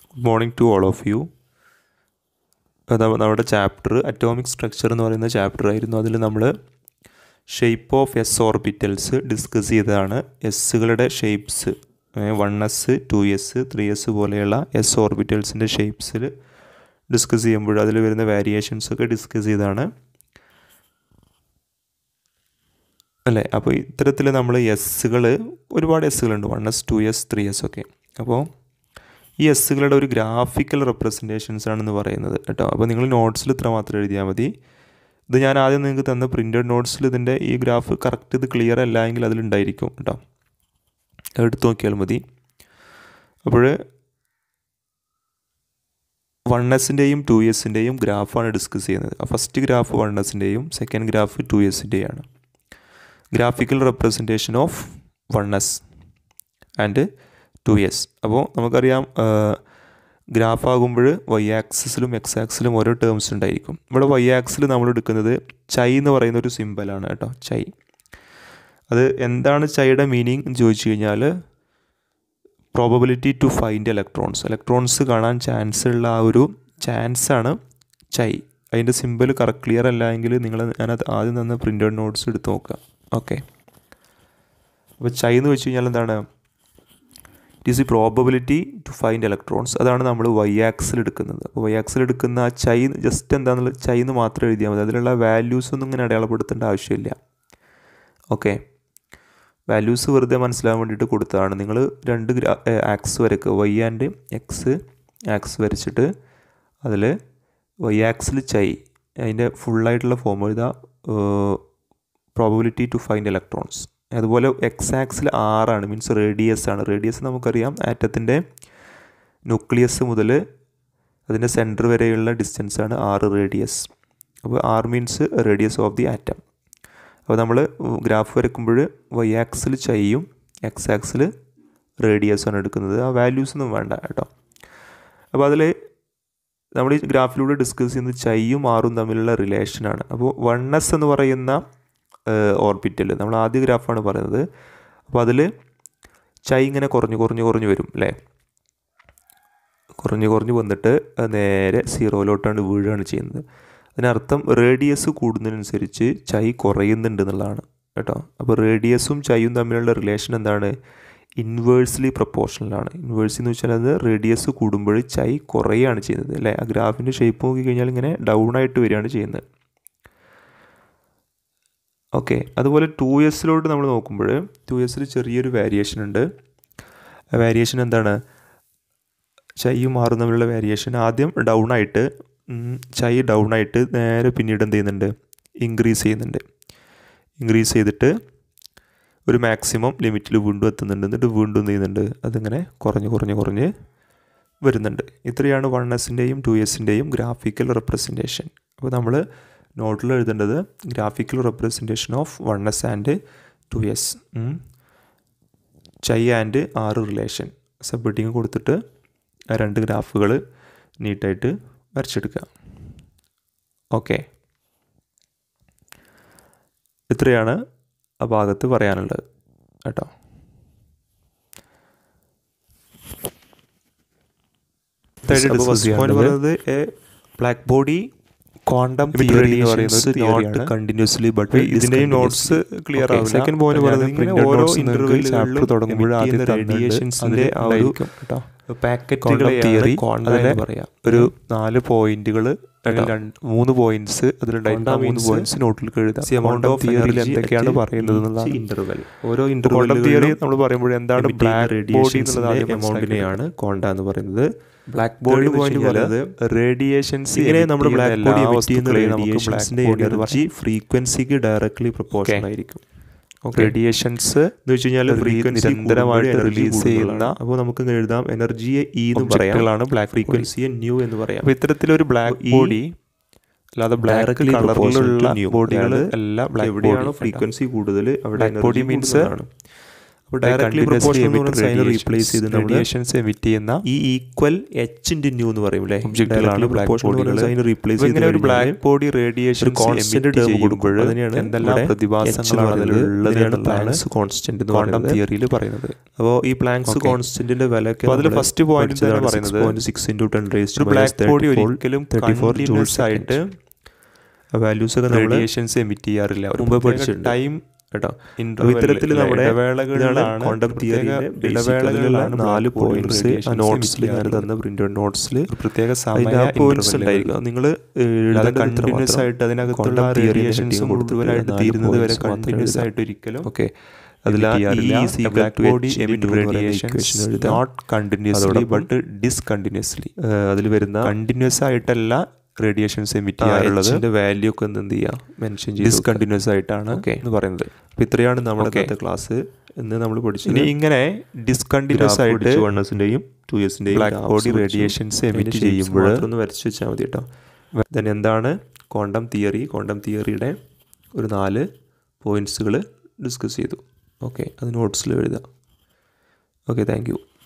Good morning to all of you നമ്മുടെ chapter atomic structure എന്ന് പറയുന്ന ചാപ്റ്റർ ആയിരുന്നു അതിൽ നമ്മൾ shape of S orbitals discuss ചെയ്തതാണ് എസ്സുകളുടെ shapes one S two S three S പോലെയുള്ള എസ് ഓർബിറ്റൽസിൻ്റെ ഷേപ്സിൽ ഡിസ്കസ് ചെയ്യുമ്പോൾ അതിൽ വരുന്ന വേരിയേഷൻസ് ഒക്കെ ഡിസ്കസ് ചെയ്താണ് അല്ലേ അപ്പോൾ ഇത്തരത്തിൽ നമ്മൾ എസ്സുകൾ ഒരുപാട് എസ്സുകളുണ്ട് one S two S three S ഒക്കെ അപ്പോൾ ഈ എസ്സുകളുടെ ഒരു ഗ്രാഫിക്കൽ റെപ്രസെൻറ്റേഷൻസ് ആണെന്ന് പറയുന്നത് കേട്ടോ അപ്പോൾ നിങ്ങൾ നോട്ട്സിൽ ഇത്ര മാത്രം എഴുതിയാൽ മതി ഇത് ഞാൻ ആദ്യം നിങ്ങൾക്ക് തന്ന പ്രിൻറ്റഡ് നോട്ട്സിൽ ഇതിൻ്റെ ഈ ഗ്രാഫ് കറക്റ്റ് ഇത് ക്ലിയർ അല്ല എങ്കിൽ അതിലുണ്ടായിരിക്കും കേട്ടോ എടുത്തു നോക്കിയാൽ മതി അപ്പോൾ വൺ എസിൻ്റെയും ടു എസിൻ്റെയും ഗ്രാഫാണ് ഡിസ്കസ് ചെയ്യുന്നത് ഫസ്റ്റ് ഗ്രാഫ് വൺ എസിൻ്റെയും സെക്കൻഡ് ഗ്രാഫ് ടു എസിൻ്റെയാണ് graphical representation of one S and two S അപ്പോൾ നമുക്കറിയാം ഗ്രാഫ് ആകുമ്പോൾ വൈ ആക്സിസിലും എക്സ് ആക്സിലും ഓരോ ടേംസ് ഉണ്ടായിരിക്കും ഇവിടെ വൈ ആക്സിൽ നമ്മൾ എടുക്കുന്നത് ചൈ എന്ന് പറയുന്ന ഒരു സിമ്പലാണ് കേട്ടോ ചൈ അത് എന്താണ് ചൈയുടെ മീനിങ് എന്ന് ചോദിച്ചു കഴിഞ്ഞാൽ probability to find electrons electrons കാണാൻ ചാൻസ് ഉള്ള ആ ഒരു ചാൻസാണ് ചൈ അതിൻ്റെ സിമ്പിൾ കറക്റ്റ് ക്ലിയർ അല്ല എങ്കിൽ നിങ്ങൾ ഞാനത് ആദ്യം തന്ന പ്രിൻറ്റഡ് നോട്ട്സ് എടുത്ത് നോക്കുക ഓക്കെ അപ്പോൾ ചൈ എന്ന് വെച്ച് കഴിഞ്ഞാൽ എന്താണ് it is the probability to find electrons അതാണ് നമ്മൾ വൈ ആക്സിൽ എടുക്കുന്നത് അപ്പോൾ വൈ ആക്സിൽ എടുക്കുന്ന ആ ചൈ ജസ്റ്റ് എന്താണെന്നുള്ള ചൈ എന്ന് മാത്രം എഴുതിയാൽ മതി അതിലുള്ള വാല്യൂസ് ഒന്നും ഇങ്ങനെ അടയാളപ്പെടുത്തേണ്ട ആവശ്യമില്ല ഓക്കെ വാല്യൂസ് വെറുതെ മനസ്സിലാകാൻ വേണ്ടിയിട്ട് കൊടുത്തതാണ് നിങ്ങൾ രണ്ട് ഗ്രാ ആക്സ് വരയ്ക്കുക വൈ ആൻഡ് എക്സ് ആക്സ് വരച്ചിട്ട് അതിൽ വൈ ആക്സിൽ ചൈ അതിൻ്റെ ഫുള്ളായിട്ടുള്ള ഫോം എഴുതുക പ്രോബബിലിറ്റി ടു ഫൈൻഡ് ഇലക്ട്രോൺസ് അതുപോലെ എക്സ് ആക്സിൽ ആറാണ് മീൻസ് റേഡിയസ് ആണ് റേഡിയസ് നമുക്കറിയാം ആറ്റത്തിൻ്റെ ന്യൂക്ലിയസ് മുതൽ അതിൻ്റെ സെൻറ്റർ വരെയുള്ള ഡിസ്റ്റൻസ് ആണ് ആറ് റേഡിയസ് അപ്പോൾ R means radius of the atom അപ്പോൾ നമ്മൾ ഗ്രാഫ് വരയ്ക്കുമ്പോൾ വൈ ആക്സിൽ ചൈയും എക്സ് ആക്സിൽ റേഡിയസ് ആണ് എടുക്കുന്നത് ആ വാല്യൂസ് ഒന്നും വേണ്ട കേട്ടോ അപ്പോൾ അതിൽ നമ്മൾ ഈ ഗ്രാഫിലൂടെ ഡിസ്കസ് ചെയ്യുന്നത് ചൈയും ആറും തമ്മിലുള്ള റിലേഷനാണ് അപ്പോൾ വൺ എസ് എന്ന് പറയുന്ന ഓർബിറ്റൽ നമ്മൾ ആദ്യ ഗ്രാഫാണ് പറയുന്നത് അപ്പോൾ അതിൽ ചൈ ഇങ്ങനെ കുറഞ്ഞു കുറഞ്ഞു കുറഞ്ഞു വരും അല്ലേ കുറഞ്ഞു കുറഞ്ഞു വന്നിട്ട് നേരെ സീറോയിലോട്ടാണ് വീഴുകയാണ് ചെയ്യുന്നത് അതിനർത്ഥം റേഡിയസ് കൂടുന്നതിനനുസരിച്ച് ചൈ കുറയുന്നുണ്ട് എന്നുള്ളതാണ് കേട്ടോ അപ്പോൾ റേഡിയസും ചൈയും തമ്മിലുള്ള റിലേഷൻ എന്താണ് ഇൻവേഴ്സ്ലി പ്രപ്പോർഷണലാണ് ഇൻവേഴ്സ് എന്ന് വെച്ചാൽ അത് റേഡിയസ് കൂടുമ്പോൾ ചൈ കുറയുകയാണ് ചെയ്യുന്നത് അല്ലേ ആ ഗ്രാഫിൻ്റെ ഷേപ്പ് നോക്കിക്കഴിഞ്ഞാൽ ഇങ്ങനെ ഡൗൺ ആയിട്ട് വരികയാണ് ചെയ്യുന്നത് ഓക്കെ അതുപോലെ ടു എസിലോട്ട് നമ്മൾ നോക്കുമ്പോൾ ടു എസിൽ ചെറിയൊരു വേരിയേഷൻ ഉണ്ട് ആ വേരിയേഷൻ എന്താണ് ചൈയും മാറും തമ്മിലുള്ള വേരിയേഷൻ ആദ്യം ഡൗൺ ആയിട്ട് ചൈ ഡൗൺ ആയിട്ട് നേരെ പിന്നീട് എന്ത് ചെയ്യുന്നുണ്ട് ഇൻക്രീസ് ചെയ്യുന്നുണ്ട് ഇൻക്രീസ് ചെയ്തിട്ട് ഒരു മാക്സിമം ലിമിറ്റിൽ വീണ്ടും എത്തുന്നുണ്ട് എന്നിട്ട് വീണ്ടും എന്ത് ചെയ്യുന്നുണ്ട് അതിങ്ങനെ കുറഞ്ഞ് കുറഞ്ഞ് കുറഞ്ഞ് വരുന്നുണ്ട് ഇത്രയാണ് വൺ എസിൻ്റെയും ടു എസിൻ്റെയും ഗ്രാഫിക്കൽ റെപ്രസെൻറ്റേഷൻ അപ്പോൾ നമ്മൾ നോട്ടിൽ എഴുതേണ്ടത് graphical representation of one S and two S ചൈ ആൻഡ് ആറ് റിലേഷൻ സബ്മിറ്റിങ് കൊടുത്തിട്ട് ആ രണ്ട് ഗ്രാഫുകൾ നീട്ടായിട്ട് വരച്ചെടുക്കുക ഓക്കെ ഇത്രയാണ് ആ ഭാഗത്ത് പറയാനുള്ളത് കേട്ടോ പറയുന്നത് ബ്ലാക്ക് ബോഡി ക്വാണ്ടം തിയറി എന്ന് പറയുന്നത് നോട്ട് കണ്ടിന്യൂസ്ലി ബട്ട് ഇതിന്റെയും നോട്ട്സ് ക്ലിയർ ആവും സെക്കൻഡ് പോയിന്റ് പറയുന്നത് ഇങ്ങനെ ഓരോ ഇന്റർവ്യൂവിൽ ചാപ്റ്റർ തുടങ്ങുമ്പോൾ ആദ്യം റേഡിയേഷൻസിന്റെ ആ ഒരു പാക്കറ്റുകളെ തിയറി അതിലെ പറയാം ഒരു നാല് പോയിന്റുകൾ മൂന്ന് പോയിന്റ്സ് അതിലുണ്ടായിട്ട് മൂന്ന് പോയിന്റ്സ് നോട്ടിൽ എഴുതാം എമൗണ്ട് ഓഫ് തിയറിയിൽ എന്തൊക്കെയാണ് പറയുന്നത് എന്നുള്ളതാണ് ഇന്റർവെൽ ഓരോ ഇന്റർവെൽ തിയറി നമ്മൾ പറയുമ്പോൾ എന്താണ് ബ്ലാക്ക് ബോഡി എന്നുള്ളത് എമൗണ്ടിനെയാണ് കോണ്ട എന്ന് പറയുന്നത് ബ്ലാക്ക് ബോഡി പോയിന്റ് പറയുന്നത് റേഡിയേഷൻസ് ഇങ്ങനെ നമ്മുടെ ബ്ലാക്ക് ബോഡി റേഡിയേഷൻസിന്റെ എനർജി ഫ്രീക്വൻസിക്ക് ഡയറക്ട്ലി പ്രൊപ്പോർഷൻ ആയിരിക്കും റേഡിയേഷൻസ് എന്ന് വെച്ച് കഴിഞ്ഞാൽ ഫ്രീക്വൻസി നിരന്തരമായിട്ട് റിലീസ് ചെയ്യുന്ന അപ്പോൾ നമുക്ക് എഴുതാം എനർജിയെ ഇ എന്ന് പറയാം ബ്ലാക്ക് ഫ്രീക്വൻസിയെ ന്യൂ എന്ന് പറയാം അപ്പോൾ ഇത്തരത്തിലൊരു ബ്ലാക്ക് ബോഡി അല്ലാതെ ബ്ലാക്ക് കളറിലുള്ള ബോഡികൾ എല്ലാം ബ്ലാക്ക് എവിടെയാണോ ഫ്രീക്വൻസി കൂടുതൽ അവിടെ ബോഡി മീൻസ് ആണ് അപ്പോൾ ഡയറക്ട്ലി പ്രൊപ്പോർഷണൽ എന്ന് പറയുന്ന സൈൻ റീപ്ലേസ് ചെയ്ത് നമ്മൾ റേഡിയേഷൻസ് എമിറ്റ് ചെയ്യുന്ന ഈ ഈക്വൽ എച്ച് ഇൻറ്റു ന്യൂ എന്ന് പറയും അല്ലേ ഒബ്ജക്റ്റുകളാണ് black body കൾ. സൈൻ റീപ്ലേസ് അപ്പോൾ ഇങ്ങനെ ഒരു ബ്ലാക്ക് ബോഡി റേഡിയേഷൻ ഒരു constant term കൊടുക്കുമ്പോൾ അതിനെയാണ് എന്തെല്ലാം ഇവിടെ പ്രതിഭാസങ്ങളാണ് H എന്ന് അതിലുള്ളത് പറയുന്നത് എന്നാണ് പ്ലാങ്ക്സ് കോൺസ്റ്റന്റ് എന്ന് ക്വാണ്ടം പറയുന്നത് തിയറിയിൽ പറയുന്നത് അപ്പോൾ ഈ പ്ലാങ്ക്സ് Okay. കോൺസ്റ്റന്റിന്റെ വിലയൊക്കെ അപ്പോൾ അതിൽ first point തന്നെ പറയുന്നത് സിക്സ് ഇൻറ്റു ടെൻ റേസ് ഒരു ബ്ലാക്ക് ബോഡി ഒരിക്കലും തേർട്ടി ഫോർ continuous ജൂൾസ് ആയിട്ട് വാല്യൂസ് ഒക്കെ നമ്മൾ റേഡിയേഷൻസ് എമിറ്റ് ചെയ്യാറില്ല ഒരു മുമ്പ് പ്രത്യേക പഠിച്ചിട്ടുണ്ട്. ടൈം കേട്ടോ interval ഇത്തരത്തിൽ അല്ലെ, നമ്മുടെ ഇടവേളകളിലാണ് ക്വാണ്ടം പ്രത്യേക തിയറിയിലെ ഇടവേളകളിലാണ് നാല് black body പോയിന്റ്സ് radiations ആ emit നോട്ട്സിൽ ഞാൻ ചെയ്യാറുള്ളത്. തന്ന പ്രിന്റ് നോട്ട്സിൽ ഒരു പ്രത്യേക അതിന്റെ ആ പോയിന്റ്സ് ഉണ്ടായിരിക്കും നിങ്ങൾ അല്ലാതെ കണ്ടിന്യൂസ് ആയിട്ട് അതിനകത്തുള്ള റേഡിയേഷൻസ് മുഴുവനായിട്ട് തീരുന്നത് വരെ കണ്ടിന്യൂസ് ആയിട്ട് ഒരിക്കലും ഓക്കെ അതിൽ emit ചെയ്യാറില്ല. ഈ A black body emit emit radiations not continuously അതോടൊപ്പം but discontinuously അതിൽ വരുന്ന കണ്ടിന്യൂസ് ആയിട്ടല്ല റേഡിയേഷൻസ് എമിറ്റ് ചെയ്യാറുള്ളത് എച്ചിന്റെ വാല്യൂ ഒക്കെ ഒന്ന് എന്ത് ചെയ്യാം മെൻഷൻ ചെയ്ത് ഡിസ്കണ്ടിന്യൂസ് ആയിട്ടാണ് Okay. എന്ന് പറയുന്നത് അപ്പോൾ ഇത്രയാണ് നമ്മുടെ Okay. ഇന്നത്തെ ക്ലാസ് എന്ന് നമ്മൾ പഠിച്ചത് ഇനി ഇങ്ങനെ ഡിസ്കണ്ടിന്യൂസ് ആയിട്ട് വൺ എസിൻ്റെയും ടു ഇയേഴ്സിൻ്റെയും black body radiations emit ചെയ്യുമ്പോൾ ഒന്ന് വരച്ച് വെച്ചാൽ മതി കേട്ടോ ദെൻ എന്താണ് ക്വാണ്ടം തിയറി ക്വാണ്ടം തിയറിയുടെ ഒരു നാല് പോയിൻറ്റ്സുകൾ ഡിസ്കസ് ചെയ്തു ഓക്കെ അത് നോട്ട്സിൽ എഴുതാം ഓക്കെ താങ്ക് യു